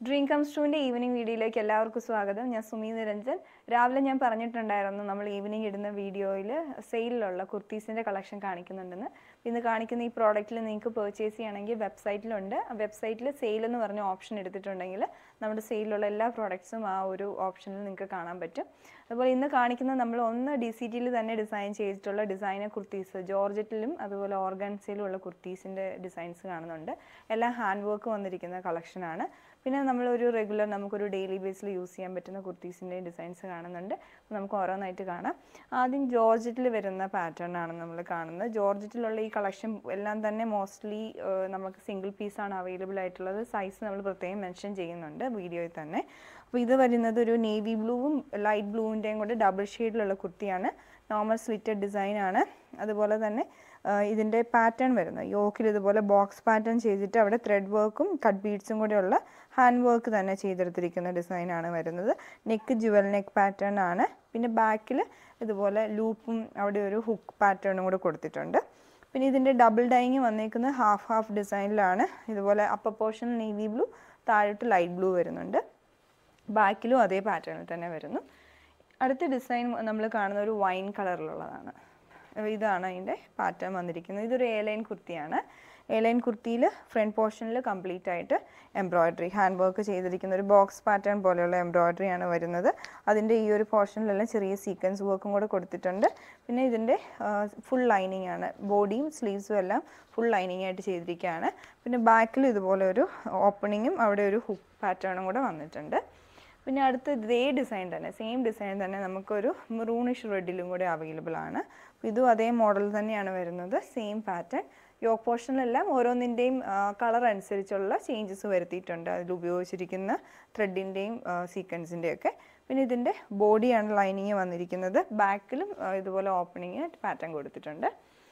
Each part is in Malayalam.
ഡ്രീം കംസ് ടുവിൻ്റെ ഈവനിങ് വീഡിയോയിലേക്ക് എല്ലാവർക്കും സ്വാഗതം ഞാൻ സുമി നിരഞ്ജൻ രാവിലെ ഞാൻ പറഞ്ഞിട്ടുണ്ടായിരുന്നു നമ്മൾ ഈവനിങ് ഇടുന്ന വീഡിയോയിൽ സെയിലിലുള്ള കുർത്തീസിൻ്റെ കളക്ഷൻ കാണിക്കുന്നുണ്ടെന്ന് ഇന്ന് കാണിക്കുന്ന ഈ പ്രോഡക്റ്റിൽ നിങ്ങൾക്ക് പർച്ചേസ് ചെയ്യണമെങ്കിൽ വെബ്സൈറ്റിലുണ്ട് ആ വെബ്സൈറ്റിൽ സെയിൽ എന്ന് പറഞ്ഞ ഓപ്ഷൻ എടുത്തിട്ടുണ്ടെങ്കിൽ നമ്മുടെ സെയിലുള്ള എല്ലാ പ്രോഡക്ട്സും ആ ഒരു ഓപ്ഷനിൽ നിങ്ങൾക്ക് കാണാൻ പറ്റും അതുപോലെ ഇന്ന് കാണിക്കുന്ന നമ്മൾ ഒന്ന് ഡി സി ടിയിൽ തന്നെ ഡിസൈൻ ചെയ്തിട്ടുള്ള ഡിസൈനർ കുർത്തീസ് ജോർജറ്റിലും അതുപോലെ ഓർഗൻസിലും ഉള്ള കുർത്തീസിൻ്റെ ഡിസൈൻസ് കാണുന്നുണ്ട് എല്ലാം ഹാൻഡ് വർക്ക് വന്നിരിക്കുന്ന കളക്ഷനാണ് പിന്നെ നമ്മളൊരു റെഗുലർ നമുക്കൊരു ഡെയിലി ബേസിൽ യൂസ് ചെയ്യാൻ പറ്റുന്ന കുർത്തീസിൻ്റെ ഡിസൈൻസ് കാണുന്നുണ്ട് അപ്പോൾ നമുക്ക് ഓരോന്നായിട്ട് കാണാം ആദ്യം ജോർജറ്റിൽ വരുന്ന പാറ്റേൺ ആണ് നമ്മൾ കാണുന്നത് ജോർജറ്റിലുള്ള ഈ കളക്ഷൻ എല്ലാം തന്നെ മോസ്റ്റ്ലി നമുക്ക് സിംഗിൾ പീസാണ് അവൈലബിൾ ആയിട്ടുള്ളത് സൈസ് നമ്മൾ പ്രത്യേകം മെൻഷൻ ചെയ്യുന്നുണ്ട് വീഡിയോയിൽ തന്നെ അപ്പോൾ ഇത് വരുന്നത് ഒരു നേവി ബ്ലൂവും ലൈറ്റ് ബ്ലൂവിൻ്റെയും കൂടെ ഡബിൾ ഷെയ്ഡിലുള്ള കുർത്തിയാണ് നോർമൽ സ്ലിറ്റഡ് ഡിസൈൻ ആണ് അതുപോലെ തന്നെ ഇതിൻ്റെ പാറ്റേൺ വരുന്നത് യോക്കിൽ ഇതുപോലെ ബോക്സ് പാറ്റേൺ ചെയ്തിട്ട് അവിടെ ത്രെഡ് വർക്കും കട്ട് ബീഡ്സും കൂടെയുള്ള ഹാൻഡ് വർക്ക് തന്നെ ചെയ്തെടുത്തിരിക്കുന്ന ഡിസൈനാണ് വരുന്നത് നെക്ക് ജുവൽ നെക്ക് പാറ്റേൺ ആണ് പിന്നെ ബാക്കിൽ ഇതുപോലെ ലൂപ്പും അവിടെ ഒരു ഹുക്ക് പാറ്റേണും കൂടെ കൊടുത്തിട്ടുണ്ട് പിന്നെ ഇതിൻ്റെ ഡബിൾ ഡൈങ് വന്നേക്കുന്നത് ഹാഫ് ഹാഫ് ഡിസൈനിലാണ് ഇതുപോലെ അപ്പർ പോർഷൻ നേവി ബ്ലൂ താഴോട്ട് ലൈറ്റ് ബ്ലൂ വരുന്നുണ്ട് ബാക്കിലും അതേ പാറ്റേണിൽ തന്നെ വരുന്നു അടുത്ത ഡിസൈൻ നമ്മൾ കാണുന്ന ഒരു വൈൻ കളറിലുള്ളതാണ് ഇതാണ് അതിൻ്റെ പാറ്റേൺ വന്നിരിക്കുന്നത് ഇതൊരു എ ലൈൻ കുർത്തിയാണ് എ ലൈൻ കുർത്തിയിൽ ഫ്രണ്ട് പോർഷനിൽ കംപ്ലീറ്റ് ആയിട്ട് എംബ്രോയ്ഡറി ഹാൻഡ് വർക്ക് ചെയ്തിരിക്കുന്ന ഒരു ബോക്സ് പാറ്റേൺ പോലെയുള്ള എംബ്രോയ്ഡറി ആണ് വരുന്നത് അതിൻ്റെ ഈ ഒരു പോർഷനിലെല്ലാം ചെറിയ സീക്വൻസ് വർക്കും കൂടെ കൊടുത്തിട്ടുണ്ട് പിന്നെ ഇതിൻ്റെ ഫുൾ ലൈനിങ് ആണ് ബോഡിയും സ്ലീവ്സും എല്ലാം ഫുൾ ലൈനിങ് ആയിട്ട് ചെയ്തിരിക്കുകയാണ് പിന്നെ ബാക്കിൽ ഇതുപോലെ ഒരു ഓപ്പണിങ്ങും അവിടെ ഒരു ഹുക്ക് പാറ്റേണും കൂടെ വന്നിട്ടുണ്ട് പിന്നെ അടുത്ത ഇതേ ഡിസൈൻ തന്നെ സെയിം ഡിസൈൻ തന്നെ നമുക്കൊരു മെറൂണിഷ് റെഡിലും കൂടെ അവൈലബിൾ ആണ് ഇതും അതേ മോഡൽ തന്നെയാണ് വരുന്നത് സെയിം പാറ്റേൺ യോക്ക് പോർഷനിലെല്ലാം ഓരോന്നിൻ്റെയും കളർ അനുസരിച്ചുള്ള ചേഞ്ചസ് വരുത്തിയിട്ടുണ്ട് അതിൽ ഉപയോഗിച്ചിരിക്കുന്ന ത്രെഡിൻ്റെയും സീക്വൻസിൻ്റെയും ഒക്കെ പിന്നെ ഇതിൻ്റെ ബോഡിയാണ് ലൈനിങ് വന്നിരിക്കുന്നത് ബാക്കിലും ഇതുപോലെ ഓപ്പണിങ് പാറ്റേൺ കൊടുത്തിട്ടുണ്ട്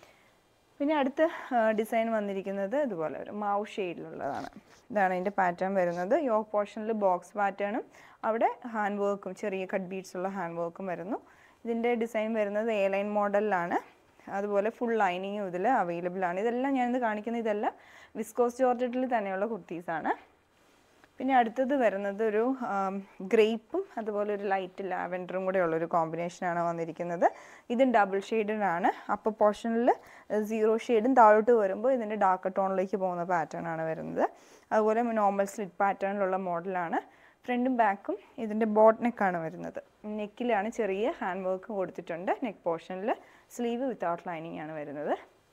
പിന്നെ അടുത്ത ഡിസൈൻ വന്നിരിക്കുന്നത് ഇതുപോലെ ഒരു മാവ് ഷെയ്ഡിലുള്ളതാണ് ഇതാണ് അതിൻ്റെ പാറ്റേൺ വരുന്നത് യോക്ക് പോർഷനിൽ ബോക്സ് പാറ്റേണും അവിടെ ഹാൻഡ് വർക്കും ചെറിയ കട്ട് ബീഡ്സ് ഉള്ള ഹാൻഡ് വർക്കും വരുന്നു ഇതിൻ്റെ ഡിസൈൻ വരുന്നത് എ ലൈൻ മോഡലിലാണ് അതുപോലെ ഫുൾ ലൈനിങ്ങും ഇതിൽ അവൈലബിൾ ആണ് ഇതെല്ലാം ഞാനിത് കാണിക്കുന്ന ഇതെല്ലാം വിസ്കോസ് ജോർജറ്റിൽ തന്നെയുള്ള കുർത്തീസാണ് പിന്നെ അടുത്തത് വരുന്നത് ഒരു ഗ്രേപ്പും അതുപോലെ ഒരു ലൈറ്റ് ലാവൻഡറും കൂടെ ഉള്ളൊരു കോമ്പിനേഷനാണ് വന്നിരിക്കുന്നത് ഇതും ഡബിൾ ഷെയ്ഡിനാണ് അപ്പർ പോർഷനിൽ സീറോ ഷെയ്ഡും താഴോട്ട് വരുമ്പോൾ ഇതിൻ്റെ ഡാർക്ക് ടോണിലേക്ക് പോകുന്ന പാറ്റേൺ ആണ് വരുന്നത് അതുപോലെ നോർമൽ സ്ലിറ്റ് പാറ്റേണിലുള്ള മോഡലാണ് ഫ്രണ്ടും ബാക്കും ഇതിൻ്റെ ബോട്ട് നെക്കാണ് വരുന്നത് നെക്കിലാണ് ചെറിയ ഹാൻഡ് വർക്ക് കൊടുത്തിട്ടുണ്ട് നെക്ക് പോർഷനിൽ സ്ലീവ് വിത്തൗട്ട് ലൈനിങ് ആണ് വരുന്നത്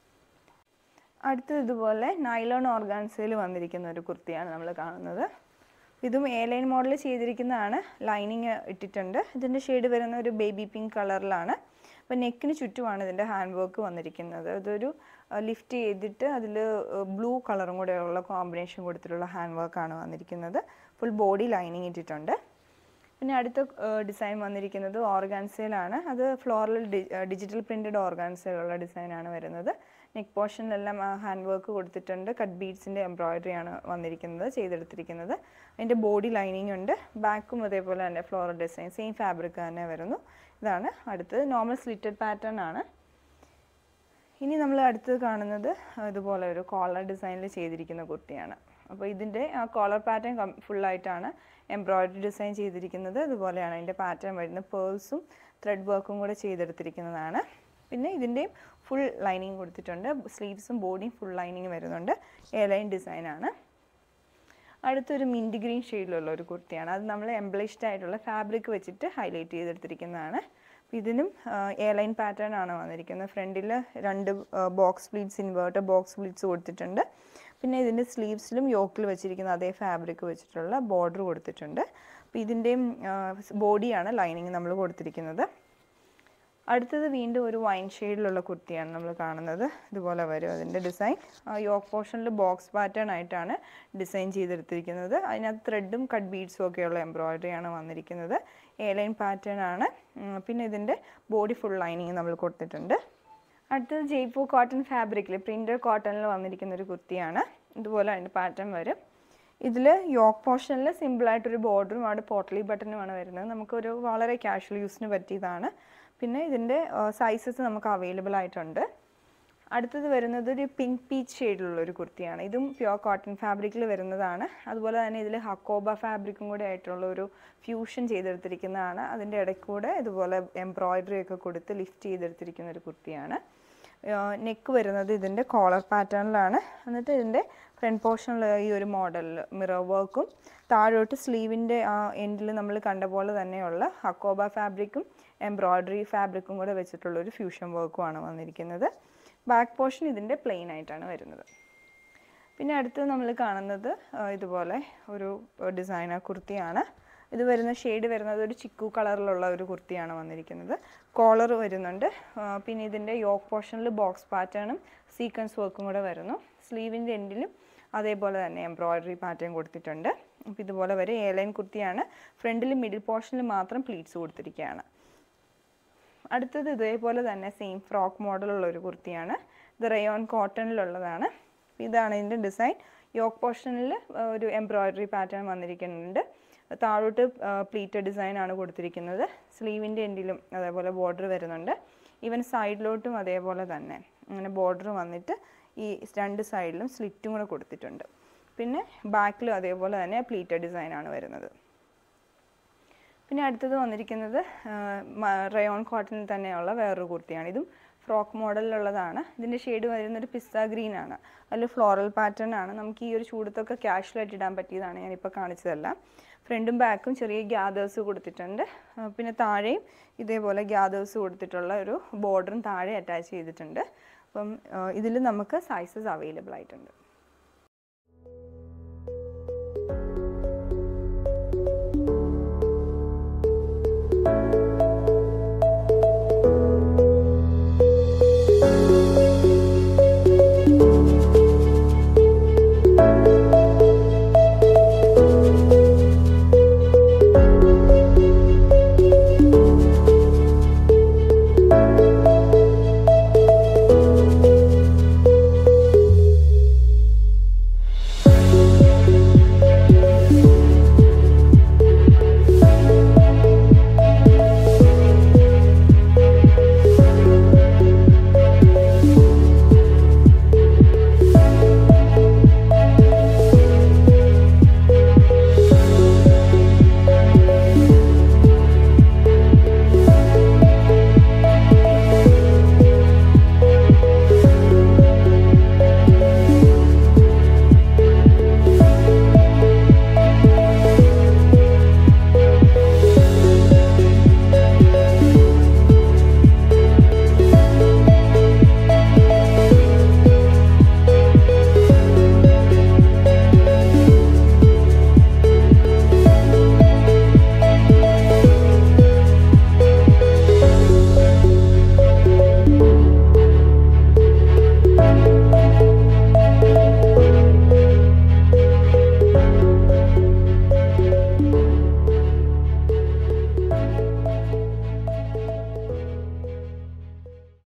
അടുത്തത് ഇതുപോലെ നൈലോൺ ഓർഗാൻസയിൽ വന്നിരിക്കുന്ന ഒരു കുർത്തിയാണ് നമ്മൾ കാണുന്നത് ഇതും എ ലൈൻ മോഡൽ ചെയ്തിരിക്കുന്നതാണ് ലൈനിങ് ഇട്ടിട്ടുണ്ട് ഇതിൻ്റെ ഷെയ്ഡ് വരുന്ന ഒരു ബേബി പിങ്ക് കളറിലാണ് അപ്പോൾ നെക്കിന് ചുറ്റുമാണ് ഇതിൻ്റെ ഹാൻഡ് വർക്ക് വന്നിരിക്കുന്നത് അതൊരു ലിഫ്റ്റ് ചെയ്തിട്ട് അതിൽ ബ്ലൂ കളറും കൂടെ ഉള്ള കോമ്പിനേഷൻ കൊടുത്തിട്ടുള്ള ഹാൻഡ് വർക്കാണ് വന്നിരിക്കുന്നത് ഫുൾ ബോഡി ലൈനിങ് ഇട്ടിട്ടുണ്ട് പിന്നെ അടുത്ത ഡിസൈൻ വന്നിരിക്കുന്നത് ഓർഗാൻസയിലാണ് അത് ഫ്ലോറൽ ഡിജിറ്റൽ പ്രിൻറ്റഡ് ഓർഗാൻസയിലുള്ള ഡിസൈനാണ് വരുന്നത് നെക്ക് പോർഷനിലെല്ലാം ഹാൻഡ് വർക്ക് കൊടുത്തിട്ടുണ്ട് കട്ട് ബീഡ്സിൻ്റെ എംബ്രോയിഡറി ആണ് വന്നിരിക്കുന്നത് ചെയ്തെടുത്തിരിക്കുന്നത് അതിൻ്റെ ബോഡി ലൈനിങ് ഉണ്ട് ബാക്കും അതേപോലെ തന്നെ ഫ്ലോറൽ ഡിസൈൻ സെയിം ഫാബ്രിക് തന്നെ വരുന്നു ഇതാണ് അടുത്തത് നോർമൽ സ്ലിറ്റഡ് പാറ്റേൺ ആണ് ഇനി നമ്മൾ അടുത്തത് കാണുന്നത് ഇതുപോലെ ഒരു കോളർ ഡിസൈനിൽ ചെയ്തിരിക്കുന്ന കുർത്തിയാണ് അപ്പോൾ ഇതിൻ്റെ ആ കോളർ പാറ്റേൺ ഫുള്ളായിട്ടാണ് എംബ്രോയിഡറി ഡിസൈൻ ചെയ്തിരിക്കുന്നത് അതുപോലെയാണ് അതിൻ്റെ പാറ്റേൺ വരുന്നത് പേൾസും ത്രെഡ് വർക്കും കൂടെ ചെയ്തെടുത്തിരിക്കുന്നതാണ് പിന്നെ ഇതിൻ്റെയും ഫുൾ ലൈനിങ് കൊടുത്തിട്ടുണ്ട് സ്ലീവ്സും ബോഡിയും ഫുൾ ലൈനിങ് വരുന്നുണ്ട് എ ലൈൻ ഡിസൈനാണ് അടുത്തൊരു മിൻറ്റ് ഗ്രീൻ ഷെയ്ഡിലുള്ള ഒരു കുർത്തിയാണ് അത് നമ്മൾ എംബ്ലിഷ്ഡ് ആയിട്ടുള്ള ഫാബ്രിക് വെച്ചിട്ട് ഹൈലൈറ്റ് ചെയ്തെടുത്തിരിക്കുന്നതാണ് ഇതിനും എ ലൈൻ പാറ്റേൺ ആണ് വന്നിരിക്കുന്നത് ഫ്രണ്ടിൽ രണ്ട് box pleats inverted box pleats കൊടുത്തിട്ടുണ്ട് പിന്നെ ഇതിൻ്റെ സ്ലീവ്സിലും യോക്കിൽ വെച്ചിരിക്കുന്ന അതേ ഫാബ്രിക് വെച്ചിട്ടുള്ള ബോർഡർ കൊടുത്തിട്ടുണ്ട് അപ്പോൾ ഇതിൻ്റെയും ബോഡിയാണ് ലൈനിങ് നമ്മൾ കൊടുത്തിരിക്കുന്നത് അടുത്തത് വീണ്ടും ഒരു വൈൻ ഷെയ്ഡിലുള്ള കുർത്തിയാണ് നമ്മൾ കാണുന്നത് ഇതുപോലെ വരും അതിൻ്റെ ഡിസൈൻ യോക്ക് പോർഷനിൽ ബോക്സ് പാറ്റേൺ ആയിട്ടാണ് ഡിസൈൻ ചെയ്തെടുത്തിരിക്കുന്നത് അതിനകത്ത് ത്രെഡും കട്ട് ബീഡ്സും ഒക്കെയുള്ള എംബ്രോയിഡറി ആണ് വന്നിരിക്കുന്നത് എ ലൈൻ പാറ്റേൺ ആണ് പിന്നെ ഇതിൻ്റെ ബോഡി ഫുൾ ലൈനിങ് നമ്മൾ കൊടുത്തിട്ടുണ്ട് അടുത്തത് ജയ്പൂർ കോട്ടൺ ഫാബ്രിക്കിൽ പ്രിൻ്റഡ് കോട്ടണിൽ വന്നിരിക്കുന്ന ഒരു കുർത്തിയാണ് ഇതുപോലെ അതിൻ്റെ പാറ്റേൺ വരും ഇതിൽ യോക്ക് പോർഷനിൽ സിമ്പിളായിട്ടൊരു ബോർഡറും അവിടെ പോട്ടലി ബട്ടണുമാണ് വരുന്നത് നമുക്കൊരു വളരെ കാഷ്വൽ യൂസിന് പറ്റിയതാണ് പിന്നെ ഇതിൻ്റെ സൈസസ് നമുക്ക് അവൈലബിൾ ആയിട്ടുണ്ട് അടുത്തത് വരുന്നത് ഒരു പിങ്ക് പീച്ച് ഷെയ്ഡിലുള്ള ഒരു കുർത്തിയാണ് ഇതും പ്യുവർ കോട്ടൺ ഫാബ്രിക്കിൽ വരുന്നതാണ് അതുപോലെ തന്നെ ഇതിൽ ഹക്കോബ ഫാബ്രിക്കും കൂടെ ആയിട്ടുള്ള ഒരു ഫ്യൂഷൻ ചെയ്തെടുത്തിരിക്കുന്നതാണ് അതിൻ്റെ ഇടയ്ക്കൂടെ ഇതുപോലെ എംബ്രോയിഡറി ഒക്കെ കൊടുത്ത് ലിഫ്റ്റ് ചെയ്തെടുത്തിരിക്കുന്ന ഒരു കുർത്തിയാണ് നെക്ക് വരുന്നത് ഇതിൻ്റെ കോളർ പാറ്റേണിലാണ് എന്നിട്ട് ഇതിൻ്റെ ഫ്രണ്ട് പോർഷനിൽ ഈ ഒരു മോഡലിൽ മിറർ വർക്കും താഴോട്ട് സ്ലീവിൻ്റെ ആ എൻഡിൽ നമ്മൾ കണ്ട പോലെ തന്നെയുള്ള ഹക്കോബ ഫാബ്രിക്കും എംബ്രോയ്ഡറി ഫാബ്രിക്കും കൂടെ വെച്ചിട്ടുള്ള ഒരു ഫ്യൂഷൻ വർക്കുമാണ് വന്നിരിക്കുന്നത് ബാക്ക് പോർഷൻ ഇതിൻ്റെ പ്ലെയിൻ ആയിട്ടാണ് വരുന്നത് പിന്നെ അടുത്തത് നമ്മൾ കാണുന്നത് ആ, ഇതുപോലെ ഒരു ഡിസൈനർ കുർത്തിയാണ് ഇത് വരുന്ന ഷെയ്ഡ് വരുന്നത് ഒരു ചിക്കു കളറിലുള്ള ഒരു കുർത്തിയാണ് വന്നിരിക്കുന്നത് കോളർ വരുന്നുണ്ട് ആ, പിന്നെ ഇതിൻ്റെ യോക്ക് പോർഷനിൽ ബോക്സ് പാറ്റേണും സീക്വൻസ് വർക്കും കൂടെ വരുന്നു സ്ലീവിൻ്റെ എൻഡിലും അതേപോലെ തന്നെ എംബ്രോയ്ഡറി പാറ്റേൺ കൊടുത്തിട്ടുണ്ട് അപ്പോൾ ഇതുപോലെ വരെ എ ലൈൻ കുർത്തിയാണ് ഫ്രണ്ടിൽ മിഡിൽ പോർഷനിൽ മാത്രം പ്ലീറ്റ്സ് കൊടുത്തിരിക്കുകയാണ് അടുത്തത് ഇതേപോലെ തന്നെ സെയിം ഫ്രോക്ക് മോഡലുള്ള ഒരു കുർത്തിയാണ് ഇത് റയോൺ കോട്ടണിലുള്ളതാണ് ഇതാണ് ഇതിൻ്റെ ഡിസൈൻ യോക്ക് പോർഷനിൽ ഒരു എംബ്രോയ്ഡറി പാറ്റേൺ വന്നിരിക്കുന്നുണ്ട് താഴോട്ട് പ്ലീറ്റഡ് ഡിസൈൻ ആണ് കൊടുത്തിരിക്കുന്നത് സ്ലീവിൻ്റെ എൻഡിലും അതേപോലെ ബോർഡർ വരുന്നുണ്ട് ഈവൻ സൈഡിലോട്ടും അതേപോലെ തന്നെ അങ്ങനെ ബോർഡർ വന്നിട്ട് ഈ രണ്ട് സൈഡിലും സ്ലിറ്റും കൂടെ കൊടുത്തിട്ടുണ്ട് പിന്നെ ബാക്കിലും അതേപോലെ തന്നെ പ്ലീറ്റഡ് ഡിസൈൻ ആണ് വരുന്നത് പിന്നെ അടുത്തത് വന്നിരിക്കുന്നത് റയോൺ കോട്ടണിൽ തന്നെയുള്ള വേറൊരു കുർത്തിയാണ് ഇതും ഫ്രോക്ക് മോഡലിലുള്ളതാണ് ഇതിൻ്റെ ഷെയ്ഡ് വരുന്നൊരു പിസ്ത ഗ്രീൻ ആണ് അതിൽ ഫ്ലോറൽ പാറ്റേൺ ആണ് നമുക്ക് ഈ ഒരു ചൂടത്തൊക്കെ കാഷ്വലായിട്ട് ഇടാൻ പറ്റിയതാണ് ഞാനിപ്പോൾ കാണിച്ചതെല്ലാം ഫ്രണ്ടും ബാക്കും ചെറിയ ഗ്യാദേഴ്സ് കൊടുത്തിട്ടുണ്ട് ആ, പിന്നെ താഴെയും ഇതേപോലെ ഗ്യാദേഴ്സ് കൊടുത്തിട്ടുള്ള ഒരു ബോർഡറും താഴെ അറ്റാച്ച് ചെയ്തിട്ടുണ്ട് അപ്പം ഇതിൽ നമുക്ക് സൈസസ് അവൈലബിൾ ആയിട്ടുണ്ട്